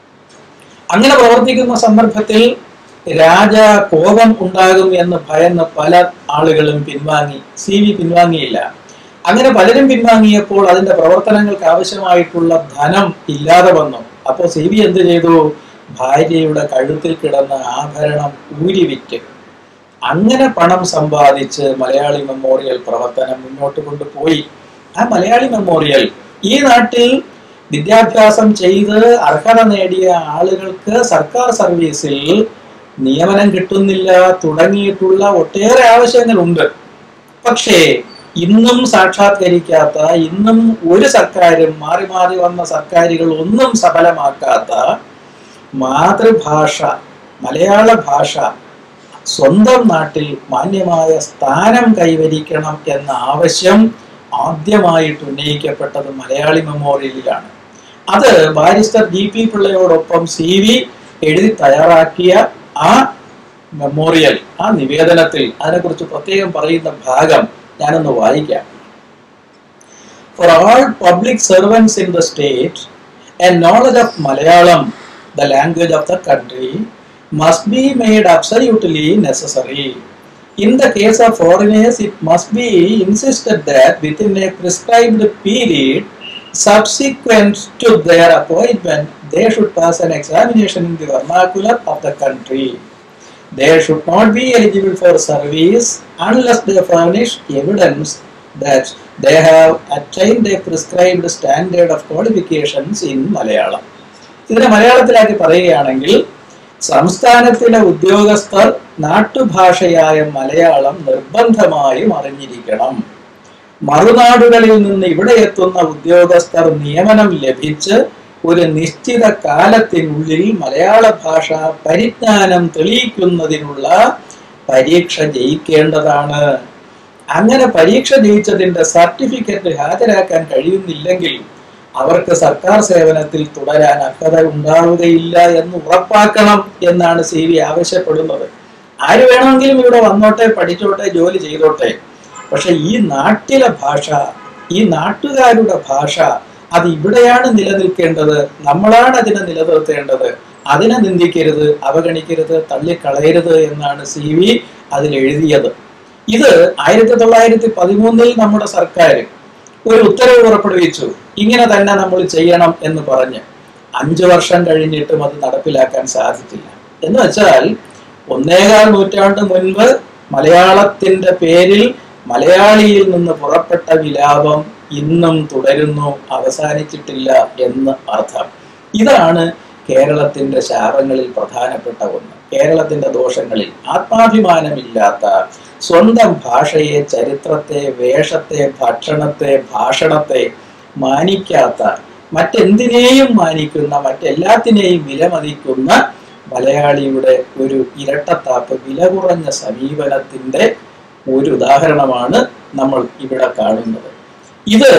അങ്ങനെ പ്രവർത്തിക്കുന്ന സന്ദർഭത്തിൽ രാജ കോപം ഉണ്ടാകും എന്ന് ഭയന്ന് പല ആളുകളും പിൻവാങ്ങി സി വി പിൻവാങ്ങിയില്ല അങ്ങനെ പലരും പിൻവാങ്ങിയപ്പോൾ അതിന്റെ പ്രവർത്തനങ്ങൾക്ക് ആവശ്യമായിട്ടുള്ള ധനം ഇല്ലാതെ വന്നു അപ്പോൾ സി വി എന്ത് ചെയ്തു ഭാര്യയുടെ കഴുത്തിൽ കിടന്ന ആഭരണം ഊരി വിറ്റ് അങ്ങനെ പണം സമ്പാദിച്ച് മലയാളി മെമ്മോറിയൽ പ്രവർത്തനം മുന്നോട്ട് കൊണ്ടുപോയി ആ മലയാളി മെമ്മോറിയൽ ഈ നാട്ടിൽ വിദ്യാഭ്യാസം ചെയ്ത് അർഹത നേടിയ ആളുകൾക്ക് സർക്കാർ സർവീസിൽ നിയമനം കിട്ടുന്നില്ല തുടങ്ങിയിട്ടുള്ള ഒട്ടേറെ ആവശ്യങ്ങളുണ്ട് പക്ഷേ ഇന്നും സാക്ഷാത്കരിക്കാത്ത ഇന്നും ഒരു സർക്കാരും മാറി മാറി വന്ന സർക്കാരുകൾ ഒന്നും സഫലമാക്കാത്ത മാതൃഭാഷ മലയാള ഭാഷ സ്വന്തം നാട്ടിൽ മാന്യമായ സ്ഥാനം കൈവരിക്കണം എന്ന ആവശ്യം ആദ്യമായിട്ട് ഉന്നയിക്കപ്പെട്ടത് മലയാളി മെമ്മോറിയലിലാണ് അത് ബാരിസ്റ്റർ ജി പി പിള്ളയോടൊപ്പം സി വി എഴുതി തയ്യാറാക്കിയ ആ മെമ്മോറിയൽ ആ നിവേദനത്തിൽ അതിനെക്കുറിച്ച് പ്രത്യേകം പറയുന്ന ഭാഗം ഞാനൊന്ന് വായിക്കാം For all public servants in the state, a knowledge of Malayalam, the language of the country, must be made absolutely necessary. In the case of foreigners, it must be insisted that within a prescribed period subsequent to their appointment, they should pass an examination in the vernacular of the country. They should not be eligible for service unless they furnish evidence that they have attained a prescribed standard of qualifications in Malayalam. ഇതിനെ മലയാളത്തിലാക്കി പറയുകയാണെങ്കിൽ സംസ്ഥാനത്തിലെ ഉദ്യോഗസ്ഥർ നാട്ടുഭാഷയായ മലയാളം നിർബന്ധമായും അറിഞ്ഞിരിക്കണം മറുനാടുകളിൽ നിന്ന് ഇവിടെ എത്തുന്ന ഉദ്യോഗസ്ഥർ നിയമനം ലഭിച്ച് ഒരു നിശ്ചിത കാലത്തിനുള്ളിൽ മലയാള ഭാഷ പരിജ്ഞാനം തെളിയിക്കുന്നതിനുള്ള പരീക്ഷ ജയിക്കേണ്ടതാണ് അങ്ങനെ പരീക്ഷ ജയിച്ചതിന്റെ സർട്ടിഫിക്കറ്റ് ഹാജരാക്കാൻ കഴിയുന്നില്ലെങ്കിൽ അവർക്ക് സർക്കാർ സേവനത്തിൽ തുടരാൻ അർഹത ഉണ്ടാവുകയില്ല എന്ന് ഉറപ്പാക്കണം എന്നാണ് സി വി ആവശ്യപ്പെടുന്നത് ആര് വേണമെങ്കിലും ഇവിടെ വന്നോട്ടെ പഠിച്ചോട്ടെ ജോലി ചെയ്തോട്ടെ പക്ഷെ ഈ നാട്ടിലെ ഭാഷ ഈ നാട്ടുകാരുടെ ഭാഷ അത് ഇവിടെയാണ് നിലനിൽക്കേണ്ടത് നമ്മളാണ് അതിനെ നിലനിർത്തേണ്ടത് അതിനെ നിന്ദിക്കരുത് അവഗണിക്കരുത് തള്ളിക്കളയരുത് എന്നാണ് സി വി അതിൽ എഴുതിയത് ഇത് ആയിരത്തി തൊള്ളായിരത്തി പതിമൂന്നിൽ നമ്മുടെ സർക്കാർ ഒരു ഉത്തരവ് പുറപ്പെടുവിച്ചു ഇങ്ങനെ തന്നെ നമ്മൾ ചെയ്യണം എന്ന് പറഞ്ഞ് അഞ്ചു വർഷം കഴിഞ്ഞിട്ടും അത് നടപ്പിലാക്കാൻ സാധിച്ചില്ല എന്ന് വെച്ചാൽ ഒന്നേകാൽ നൂറ്റാണ്ട് മുൻപ് മലയാളത്തിന്റെ പേരിൽ മലയാളിയിൽ നിന്ന് പുറപ്പെട്ട വിലാപം ഇന്നും തുടരുന്നു അവസാനിച്ചിട്ടില്ല എന്ന് അർത്ഥം ഇതാണ് കേരളത്തിന്റെ ശാപങ്ങളിൽ പ്രധാനപ്പെട്ട ഒന്ന് കേരളത്തിന്റെ ദോഷങ്ങളിൽ ആത്മാഭിമാനമില്ലാത്ത സ്വന്തം ഭാഷയെ ചരിത്രത്തെ വേഷത്തെ ഭക്ഷണത്തെ ഭാഷണത്തെ മാനിക്കാത്ത മറ്റെന്തിനേയും മാനിക്കുന്ന മറ്റെല്ലാത്തിനെയും വിലമതിക്കുന്ന മലയാളിയുടെ ഒരു ഇരട്ടത്താപ്പ് വില കുറഞ്ഞ സമീപനത്തിന്റെ ഒരു ഉദാഹരണമാണ് നമ്മൾ ഇവിടെ കാണുന്നത് ഇത്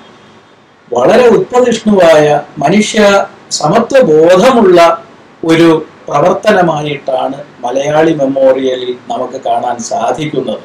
വളരെ ഉത്പതിഷ്ണുവായ മനുഷ്യ സമത്വബോധമുള്ള ഒരു പ്രവർത്തനമായിട്ടാണ് മലയാളി മെമ്മോറിയലിൽ നമുക്ക് കാണാൻ സാധിക്കുന്നത്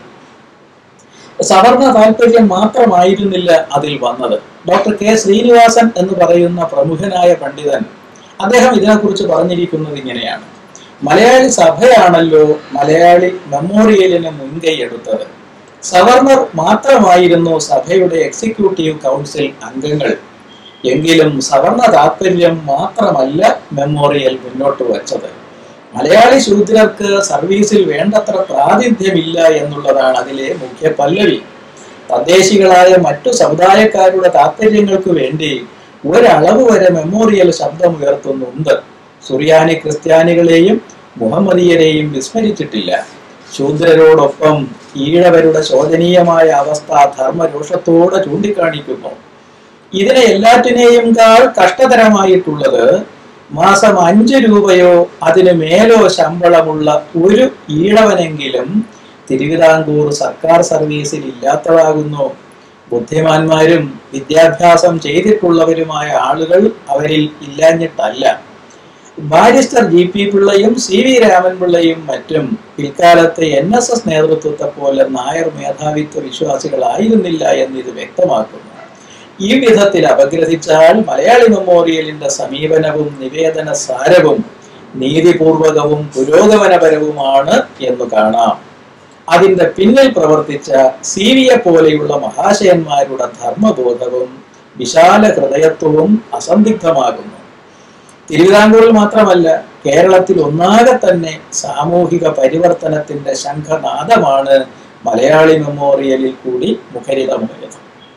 സവർണ താല്പര്യം മാത്രമായിരുന്നില്ല അതിൽ വന്നത് ഡോക്ടർ കെ ശ്രീനിവാസൻ എന്ന് പറയുന്ന പ്രമുഖനായ പണ്ഡിതൻ അദ്ദേഹം ഇതിനെക്കുറിച്ച് പറഞ്ഞിരിക്കുന്നത് ഇങ്ങനെയാണ് മലയാളി സഭയാണല്ലോ മലയാളി മെമ്മോറിയലിന് മുൻകൈ എടുത്തത് സവർണർ മാത്രമായിരുന്നു സഭയുടെ എക്സിക്യൂട്ടീവ് കൗൺസിൽ അംഗങ്ങൾ എങ്കിലും സവർണ താല്പര്യം മാത്രമല്ല മെമ്മോറിയൽ മുന്നോട്ട് വച്ചത് മലയാളി ശൂദ്രർക്ക് സർവീസിൽ വേണ്ടത്ര പ്രാതിനിധ്യമില്ല എന്നുള്ളതാണ് അതിലെ മുഖ്യ പല്ലവി തദ്ദേശികളായ മറ്റു സമുദായക്കാരുടെ താല്പര്യങ്ങൾക്ക് വേണ്ടി ഒരളവ് വരെ മെമ്മോറിയൽ ശബ്ദമുയർത്തുന്നുണ്ട് സുറിയാനി ക്രിസ്ത്യാനികളെയും മുഹമ്മദീയരെയും വിസ്മരിച്ചിട്ടില്ല ശൂദ്രരോടൊപ്പം ഈഴവരുടെ ശോചനീയമായ അവസ്ഥ ധർമ്മരോഷത്തോടെ ചൂണ്ടിക്കാണിക്കുന്നു ഇതിനെ എല്ലാറ്റിനെയും കാൾ കഷ്ടതരമായിട്ടുള്ളത് മാസം അഞ്ച് രൂപയോ അതിന് മേലോ ശമ്പളമുള്ള ഒരു ഈഴവനെങ്കിലും തിരുവിതാംകൂർ സർക്കാർ സർവീസിൽ ഇല്ലാത്തതാകുന്നു ബുദ്ധിമാന്മാരും വിദ്യാഭ്യാസം ചെയ്തിട്ടുള്ളവരുമായ ആളുകൾ അവരിൽ ഇല്ലാഞ്ഞിട്ടല്ല ബാരിസ്റ്റർ ജി പി പിള്ളയും സി വി രാമൻപിള്ളയും മറ്റും പിൽക്കാലത്തെ എൻ എസ് എസ് നേതൃത്വത്തെ പോലെ നായർ മേധാവിത്വ വിശ്വാസികളായിരുന്നില്ല എന്ന് ഇത് വ്യക്തമാക്കുന്നു ഈ വിധത്തിൽ അപഗ്രഥിച്ചാൽ മലയാളി മെമ്മോറിയലിന്റെ സമീപനവും നിവേദന സാരവും നീതിപൂർവകവും പുരോഗമനപരവുമാണ് എന്ന് കാണാം അതിന്റെ പിന്നിൽ പ്രവർത്തിച്ച സി വിയെ പോലെയുള്ള മഹാശയന്മാരുടെ ധർമ്മബോധവും വിശാല ഹൃദയത്വവും അസന്ദിഗ്ധമാകുന്നു തിരുവിതാംകൂറിൽ മാത്രമല്ല കേരളത്തിൽ ഒന്നാകെ തന്നെ സാമൂഹിക പരിവർത്തനത്തിന്റെ ശംഖനാദമാണ് മലയാളി മെമ്മോറിയലിൽ കൂടി മുഖരിതമായത്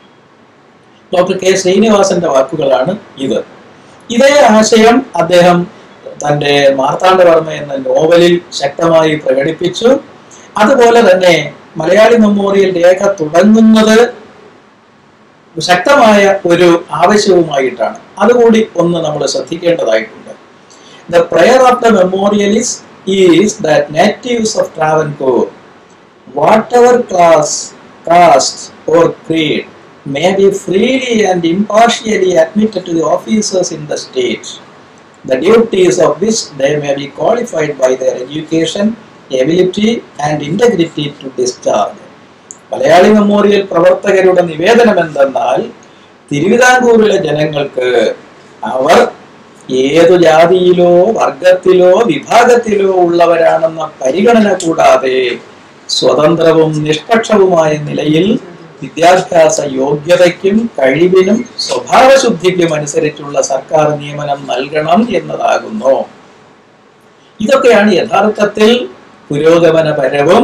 ഡോക്ടർ കെ ശ്രീനിവാസന്റെ വാക്കുകളാണ് ഇത് ഇതേ ആശയം അദ്ദേഹം തന്റെ മാർത്താണ്ഡവർമ്മ എന്ന നോവലിൽ ശക്തമായി പ്രകടിപ്പിച്ചു അതുപോലെ തന്നെ മലയാളി മെമ്മോറിയൽ രേഖ തുടങ്ങുന്നത് ശക്തമായ ഒരു ആവശ്യവുമായിട്ടാണ് അതുകൂടി ഒന്ന് നമ്മൾ ശ്രദ്ധിക്കേണ്ടതായിട്ടുണ്ട് the prayer of the memorialists is that natives of Travancore whatever class caste or creed may be freely and impartially admitted to the officers in the state, the duties of which they may be qualified by their education, ability and integrity to discharge. Malayali memorial പ്രവർത്തകരുടെ നിവേദനം എന്തെന്നാൽ തിരുവിതാംകൂറിലെ ജനങ്ങൾക്ക് അവർ ഏതു ജാതിയിലോ വർഗത്തിലോ വിഭാഗത്തിലോ ഉള്ളവരാണെന്ന പരിഗണന കൂടാതെ സ്വതന്ത്രവും നിഷ്പക്ഷവുമായ നിലയിൽ വിദ്യാഭ്യാസ യോഗ്യതയ്ക്കും കഴിവിനും സ്വഭാവശുദ്ധിക്കും അനുസരിച്ചുള്ള സർക്കാർ നിയമനം നൽകണം എന്നതാകുന്നു ഇതൊക്കെയാണ് യഥാർത്ഥത്തിൽ പുരോഗമനപരവും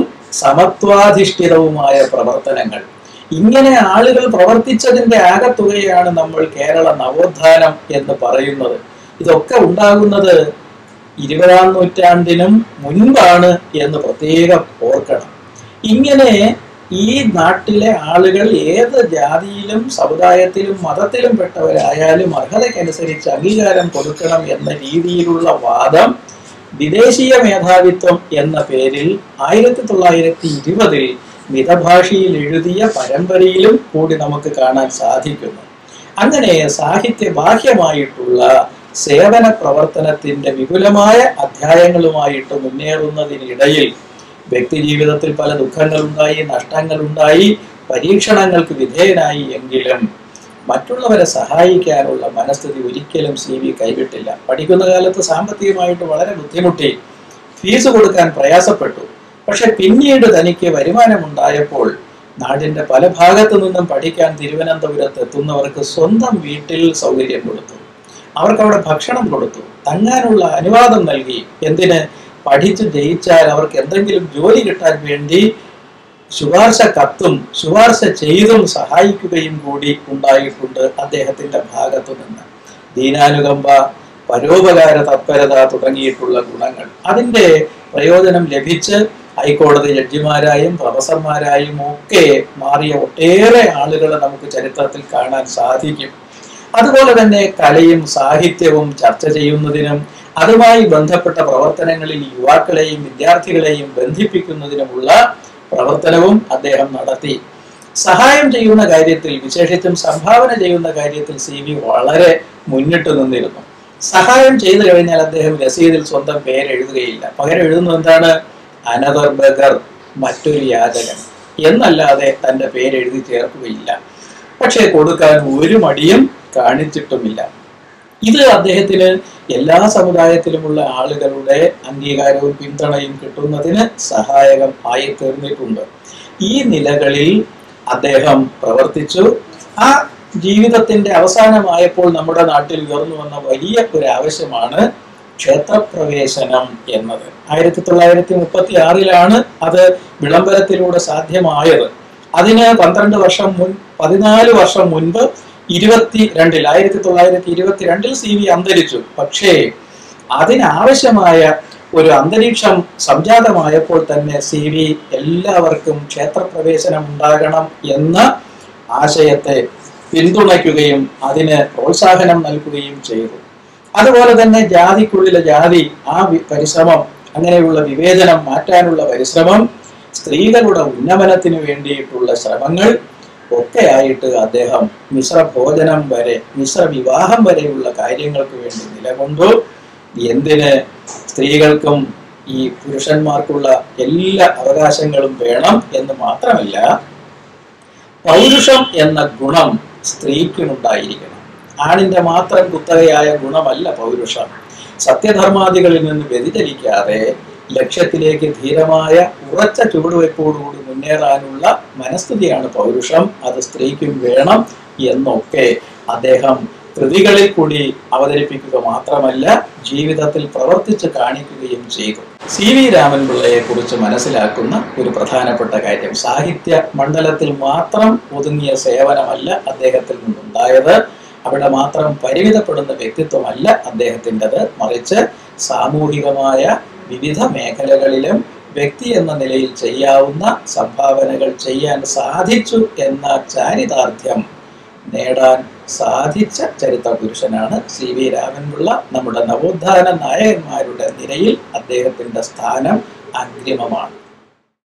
സമത്വാധിഷ്ഠിതവുമായ പ്രവർത്തനങ്ങൾ ഇങ്ങനെ ആളുകൾ പ്രവർത്തിച്ചതിന്റെ ആകത്തുകയാണ് നമ്മൾ കേരള നവോത്ഥാനം എന്ന് പറയുന്നത് ഇതൊക്കെ ഉണ്ടാകുന്നത് ഇരുപതാം നൂറ്റാണ്ടിനും മുൻപാണ് എന്ന് പ്രത്യേകം ഓർക്കണം ഇങ്ങനെ ഈ നാട്ടിലെ ആളുകൾ ഏത് ജാതിയിലും സമുദായത്തിലും മതത്തിലും പെട്ടവരായാലും അർഹതയ്ക്കനുസരിച്ച് അംഗീകാരം കൊടുക്കണം എന്ന രീതിയിലുള്ള വാദം വിദേശീയ മേധാവിത്വം എന്ന പേരിൽ ആയിരത്തി തൊള്ളായിരത്തി ഇരുപതിൽ മിതഭാഷയിൽ എഴുതിയ പരമ്പരയിലും കൂടി നമുക്ക് കാണാൻ സാധിക്കുന്നു അങ്ങനെ സാഹിത്യ ബാഹ്യമായിട്ടുള്ള സേവന പ്രവർത്തനത്തിന്റെ വിപുലമായ അധ്യായങ്ങളുമായിട്ട് മുന്നേറുന്നതിനിടയിൽ വ്യക്തി ജീവിതത്തിൽ പല ദുഃഖങ്ങളുണ്ടായി നഷ്ടങ്ങളുണ്ടായി പരീക്ഷണങ്ങൾക്ക് വിധേയനായി എങ്കിലും മറ്റുള്ളവരെ സഹായിക്കാനുള്ള മനസ്ഥിതി ഒരിക്കലും സി വി കൈവിട്ടില്ല പഠിക്കുന്ന കാലത്ത് സാമ്പത്തികമായിട്ട് വളരെ ബുദ്ധിമുട്ടി ഫീസ് കൊടുക്കാൻ പ്രയാസപ്പെട്ടു പക്ഷെ പിന്നീട് തനിക്ക് വരുമാനമുണ്ടായപ്പോൾ നാടിന്റെ പല ഭാഗത്തു നിന്നും പഠിക്കാൻ തിരുവനന്തപുരത്ത് എത്തുന്നവർക്ക് സ്വന്തം വീട്ടിൽ സൗകര്യം കൊടുത്തു അവർക്ക് അവിടെ ഭക്ഷണം കൊടുത്തു തങ്ങാനുള്ള അനുവാദം നൽകി എന്തിന് പഠിച്ചു ജയിച്ചാൽ അവർക്ക് എന്തെങ്കിലും ജോലി കിട്ടാൻ വേണ്ടി ശുപാർശ കത്തും ശുപാർശ ചെയ്തും സഹായിക്കുകയും കൂടി ഉണ്ടായിട്ടുണ്ട് അദ്ദേഹത്തിന്റെ ഭാഗത്തു നിന്ന് ദീനാനുകമ്പ പരോപകാര തത്പരത തുടങ്ങിയിട്ടുള്ള ഗുണങ്ങൾ അതിന്റെ പ്രയോജനം ലഭിച്ച് ഹൈക്കോടതി ജഡ്ജിമാരായും പ്രൊഫസർമാരായും ഒക്കെ മാറിയ ഒട്ടേറെ ആളുകളെ നമുക്ക് ചരിത്രത്തിൽ കാണാൻ സാധിക്കും അതുപോലെ തന്നെ കലയും സാഹിത്യവും ചർച്ച ചെയ്യുന്നതിനും അതുമായി ബന്ധപ്പെട്ട പ്രവർത്തനങ്ങളിൽ യുവാക്കളെയും വിദ്യാർത്ഥികളെയും ബന്ധിപ്പിക്കുന്നതിനുമുള്ള പ്രവർത്തനവും അദ്ദേഹം നടത്തി സഹായം ചെയ്യുന്ന കാര്യത്തിൽ വിശേഷിച്ചും സംഭാവന ചെയ്യുന്ന കാര്യത്തിൽ സി വി വളരെ മുന്നിട്ട് നിന്നിരുന്നു സഹായം ചെയ്തു കഴിഞ്ഞാൽ അദ്ദേഹം രസീതിൽ സ്വന്തം പേര് എഴുതുകയില്ല പകരം എഴുതുന്നത് എന്താണ് അനദർ ബഗർ മറ്റൊരു യാചകൻ എന്നല്ലാതെ തന്റെ പേര് എഴുതി ചേർക്കുകയില്ല പക്ഷേ കൊടുക്കാൻ ഒരു മടിയും കാണിച്ചിട്ടുമില്ല ഇത് അദ്ദേഹത്തിന് എല്ലാ സമുദായത്തിലുമുള്ള ആളുകളുടെ അംഗീകാരവും പിന്തുണയും കിട്ടുന്നതിന് സഹായകം ആയി തീർന്നിട്ടുണ്ട് ഈ നിലകളിൽ അദ്ദേഹം പ്രവർത്തിച്ചു ആ ജീവിതത്തിന്റെ അവസാനമായപ്പോൾ നമ്മുടെ നാട്ടിൽ ഉയർന്നു വന്ന വലിയ ഒരു ആവശ്യമാണ് ക്ഷേത്രപ്രവേശനം എന്നത് ആയിരത്തി തൊള്ളായിരത്തി മുപ്പത്തി ആറിലാണ് അത് വിളംബരത്തിലൂടെ സാധ്യമായത് അതിന് പന്ത്രണ്ട് വർഷം മുൻ പതിനാല് വർഷം മുൻപ് ഇരുപത്തി രണ്ടിൽ ആയിരത്തി തൊള്ളായിരത്തി ഇരുപത്തിരണ്ടിൽ സി വി അന്തരിച്ചു പക്ഷേ അതിനാവശ്യമായ ഒരു അന്തരീക്ഷം സംജാതമായപ്പോൾ തന്നെ സി വി എല്ലാവർക്കും ക്ഷേത്രപ്രവേശനം ഉണ്ടാകണം എന്ന ആശയത്തെ പിന്തുണയ്ക്കുകയും അതിന് പ്രോത്സാഹനം നൽകുകയും ചെയ്തു അതുപോലെ തന്നെ ജാതിക്കുള്ളിലെ ജാതി ആ വി- പരിശ്രമം അങ്ങനെയുള്ള വിവേചനം മാറ്റാനുള്ള പരിശ്രമം സ്ത്രീകളുടെ ഉന്നമനത്തിന് വേണ്ടിയിട്ടുള്ള ശ്രമങ്ങൾ ഒക്കെ ആയിട്ട് അദ്ദേഹം മിശ്ര ഭോജനം വരെ മിശ്ര വിവാഹം വരെയുള്ള കാര്യങ്ങൾക്ക് വേണ്ടി നിലകൊണ്ടു എന്തിന് സ്ത്രീകൾക്കും ഈ പുരുഷന്മാർക്കുള്ള എല്ലാ അവകാശങ്ങളും വേണം എന്ന് മാത്രമല്ല പൗരുഷം എന്ന ഗുണം സ്ത്രീക്കുമുണ്ടായിരിക്കണം ആണിന്റെ മാത്രം കുത്തകയായ ഗുണമല്ല പൗരുഷം സത്യധർമാദികളിൽ നിന്ന് വ്യതിചലിക്കാതെ ലക്ഷ്യത്തിലേക്ക് ധീരമായ ഉറച്ച ചുവടുവയ്പ്പോടുകൂടി മുന്നേറാനുള്ള മനസ്ഥിതിയാണ് പൗരുഷം അത് സ്ത്രീക്കും വേണം എന്നൊക്കെ അദ്ദേഹം കൃതികളിൽ കൂടി അവതരിപ്പിക്കുക മാത്രമല്ല ജീവിതത്തിൽ പ്രവർത്തിച്ച് കാണിക്കുകയും ചെയ്തു സി വി രാമൻപിള്ളയെ കുറിച്ച് മനസ്സിലാക്കുന്ന ഒരു പ്രധാനപ്പെട്ട കാര്യം സാഹിത്യ മണ്ഡലത്തിൽ മാത്രം ഒതുങ്ങിയ സേവനമല്ല അദ്ദേഹത്തിൽ നിന്നുണ്ടായത് അവിടെ മാത്രം പരിമിതപ്പെടുന്ന വ്യക്തിത്വമല്ല അദ്ദേഹത്തിൻ്റെത് മറിച്ച് സാമൂഹികമായ വിവിധ മേഖലകളിലും വ്യക്തി എന്ന നിലയിൽ ചെയ്യാവുന്ന സംഭാവനകൾ ചെയ്യാൻ സാധിച്ചു എന്ന ചാരിതാർത്ഥ്യം നേടാൻ സാധിച്ച ചരിത്ര പുരുഷനാണ് സി വി രാമൻപിള്ള നമ്മുടെ നവോത്ഥാന നായകന്മാരുടെ നിരയിൽ അദ്ദേഹത്തിന്റെ സ്ഥാനം അഗ്രിമമാണ്